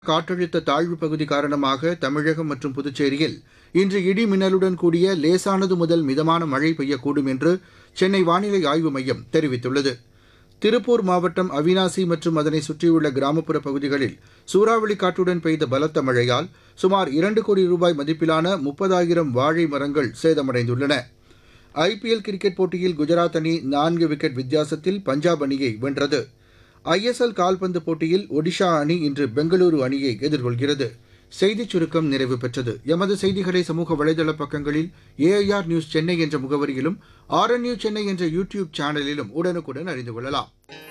காற்றழுத்த தாழ்வு பகுதி காரணமாக தமிழகம் மற்றும் புதுச்சேரியில் இன்று இடி மின்னலுடன் கூடிய லேசானது முதல் மிதமான மழை பெய்யக்கூடும் என்று சென்னை வானிலை ஆய்வு மையம் தெரிவித்துள்ளது திருப்பூர் மாவட்டம் அவினாசி மற்றும் அதனை சுற்றியுள்ள கிராமப்புற பகுதிகளில் சூறாவளி காற்றுடன் பெய்த பலத்த மழையால் சுமார் இரண்டு கோடி ரூபாய் மதிப்பிலான முப்பதாயிரம் வாழை மரங்கள் சேதமடைந்துள்ளன ஐபிஎல் கிரிக்கெட் போட்டியில் குஜராத் அணி நான்கு விக்கெட் வித்தியாசத்தில் பஞ்சாப் அணியை வென்றது ஐஎஸ்எல் கால்பந்து போட்டியில் ஒடிஷா அணி இன்று பெங்களூரு அணியை எதிர்கொள்கிறது செய்திச் சுருக்கம் நிறைவு பெற்றது எமது செய்திகளை சமூக வலைதள பக்கங்களில் ஏஐஆர் நியூஸ் சென்னை என்ற முகவரியிலும் ஆர்என் நியூஸ் சென்னை என்ற யூடியூப் சேனலிலும் உடனுக்குடன் அறிந்து கொள்ளலாம்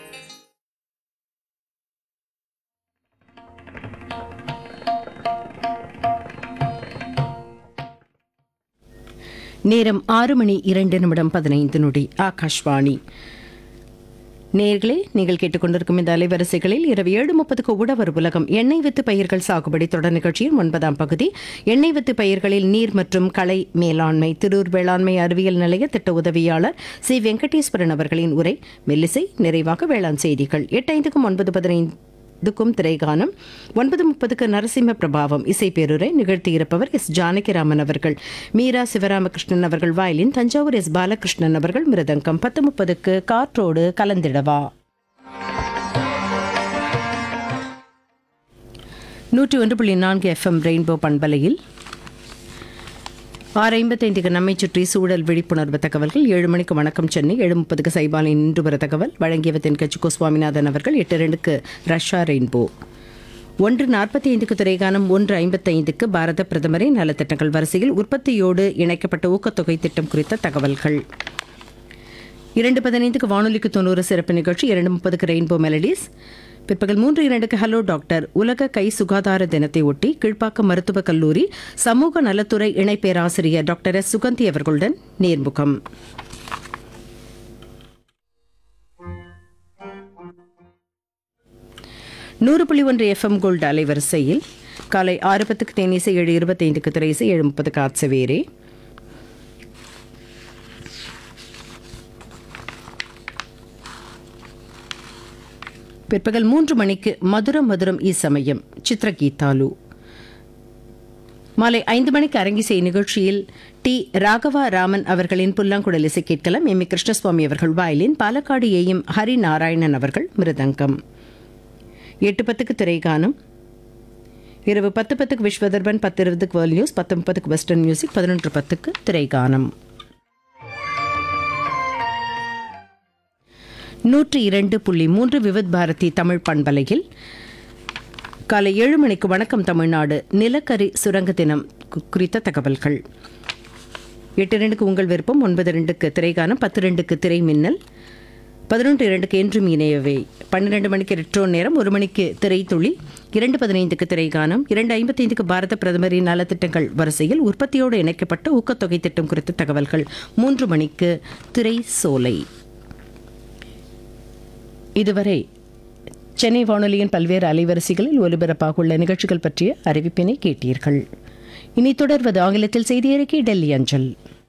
நேரம் ஆறு மணி இரண்டு நிமிடம் பதினைந்து நொடி ஆகாஷ்வாணி நேர்களே நீங்கள் கேட்டுக்கொண்டிருக்கும் இந்த அலைவரிசைகளில் இரவு ஏழு முப்பதுக்கு உழவர் உலகம் எண்ணெய் வித்து பயிர்கள் சாகுபடி தொடர் நிகழ்ச்சியின் ஒன்பதாம் பகுதி எண்ணெய் வித்து பயிர்களில் நீர் மற்றும் களை மேலாண்மை திருர் வேளாண்மை அறிவியல் நிலைய திட்ட உதவியாளர் சி வெங்கடேஸ்வரன் அவர்களின் உரை மெல்லிசை நிறைவாக வேளாண் செய்திகள் எட்டு ஐந்துக்கும் ஒன்பது பதினைந்து துக்கும் திரைகானம் ஒன்பது முப்பதுக்கு நரசிம்ம பிரபாவம் இசை பேருரை நிகழ்த்தியிருப்பவர் எஸ் ஜானகிராமன் அவர்கள் மீரா சிவராமகிருஷ்ணன் அவர்கள் வயலின் தஞ்சாவூர் எஸ் பாலகிருஷ்ணன் அவர்கள் மிருதங்கம் பத்து முப்பதுக்கு காற்றோடு கலந்திடவா நூற்றி ஒன்று புள்ளி நான்கு எஃப்எம் ரெயின்போ பண்பலையில் ஆறு ஐம்பத்தைந்துக்கு நம்மை சுற்றி சூழல் விழிப்புணர்வு தகவல்கள் ஏழு மணிக்கு வணக்கம் சென்னை ஏழு முப்பதுக்கு சைபாலின் இன்று வர தகவல் வழங்கியவத்தின் கட்சிகோ சுவாமிநாதன் அவர்கள் எட்டு ரெண்டுக்கு ரஷ்யா ரெயின்போ ஒன்று நாற்பத்தி ஐந்துக்கு துறைகானம் ஒன்று ஐம்பத்தைந்துக்கு பாரத பிரதமரின் நலத்திட்டங்கள் வரிசையில் உற்பத்தியோடு இணைக்கப்பட்ட ஊக்கத்தொகை திட்டம் குறித்த தகவல்கள் இரண்டு பதினைந்துக்கு வானொலிக்கு தொண்ணூறு சிறப்பு நிகழ்ச்சி இரண்டு முப்பதுக்கு ரெயின்போ மெலடிஸ் பிற்பகல் மூன்று இரண்டுக்கு ஹலோ டாக்டர் உலக கை சுகாதார தினத்தை ஒட்டி கீழ்ப்பாக்கம் மருத்துவக் கல்லூரி சமூக நலத்துறை இணை பேராசிரியர் டாக்டர் எஸ் சுகந்தி அவர்களுடன் நேர்முகம் நூறு புள்ளி ஒன்று எஃப்எம் கோல்டு அலைவரிசையில் காலை ஆறு பத்துக்கு தேனீசை ஏழு இருபத்தைந்துக்கு திரைசை ஏழு முப்பதுக்கு ஆட்சவேரே பிற்பகல் மூன்று மணிக்கு மதுரம் மதுரம் ஈ சமயம் சித்ரகீதாலு மாலை ஐந்து மணிக்கு அரங்கிசை நிகழ்ச்சியில் டி ராகவா ராமன் அவர்களின் புல்லாங்குழல் இசை கேட்கலாம் எம் ஏ கிருஷ்ணசுவாமி அவர்கள் வாயிலின் பாலக்காடு ஏயும் ஹரி நாராயணன் அவர்கள் மிருதங்கம் எட்டு பத்துக்கு திரைகானம் இரவு பத்து பத்துக்கு விஸ்வதர்பன் பத்து இருபதுக்கு வேர்ல்ட் நியூஸ் பத்து முப்பதுக்கு வெஸ்டர்ன் மியூசிக் பதினொன்று பத்துக்கு திரைகானம் நூற்றி இரண்டு புள்ளி மூன்று விவித் பாரதி தமிழ் பண்பலையில் காலை ஏழு மணிக்கு வணக்கம் தமிழ்நாடு நிலக்கரி சுரங்க தினம் கு- குறித்த தகவல்கள் எட்டு ரெண்டுக்கு உங்கள் விருப்பம் ஒன்பது ரெண்டுக்கு திரைகானம் பத்து ரெண்டுக்கு திரை மின்னல் பதினொன்று இரண்டுக்கு என்றும் இணையவே பன்னிரண்டு மணிக்கு ரெட்ரோ நேரம் ஒரு மணிக்கு திரைத்துளி இரண்டு பதினைந்துக்கு திரைகானம் இரண்டு ஐம்பத்தைந்துக்கு பாரத பிரதமரின் நலத்திட்டங்கள் வரிசையில் உற்பத்தியோடு இணைக்கப்பட்ட ஊக்கத்தொகை திட்டம் குறித்த தகவல்கள் மூன்று மணிக்கு திரை சோலை இதுவரை சென்னை வானொலியின் பல்வேறு அலைவரிசைகளில் ஒலிபரப்பாக உள்ள நிகழ்ச்சிகள் பற்றிய அறிவிப்பினை கேட்டீர்கள் இனி தொடர்வது ஆங்கிலத்தில் செய்தி அறிக்கை டெல்லி அஞ்சல்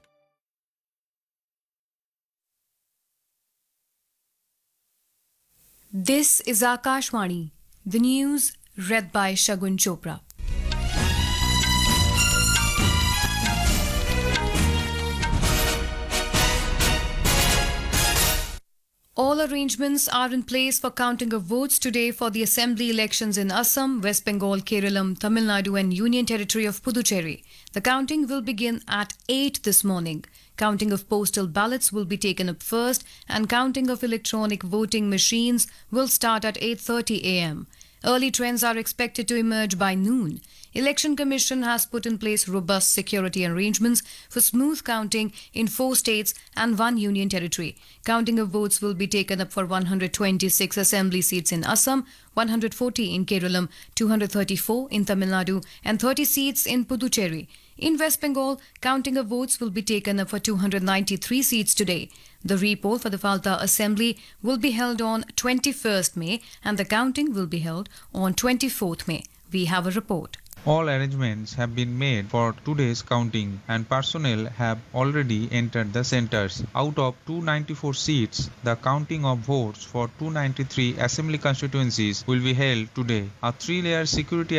This is Akashvani, the news read by Shagun Chopra. All arrangements are in place for counting of votes today for the assembly elections in Assam, West Bengal, Keralam, Tamil Nadu, and Union Territory of Puducherry. The counting will begin at 8 this morning. Counting of postal ballots will be taken up first, and counting of electronic voting machines will start at 8:30 a.m. Early trends are expected to emerge by noon. Election Commission has put in place robust security arrangements for smooth counting in four states and one union territory. Counting of votes will be taken up for 126 assembly seats in Assam, 140 in Keralam, 234 in Tamil Nadu, and 30 seats in Puducherry. In West Bengal, counting of votes will be taken up for 293 seats today. The repoll for the Falta Assembly will be held on 21st May and the counting will be held on 24th May. We have a report. All arrangements have been made for today's counting and personnel have already entered the centers. Out of 294 seats, the counting of votes for 293 assembly constituencies will be held today. A three-layer security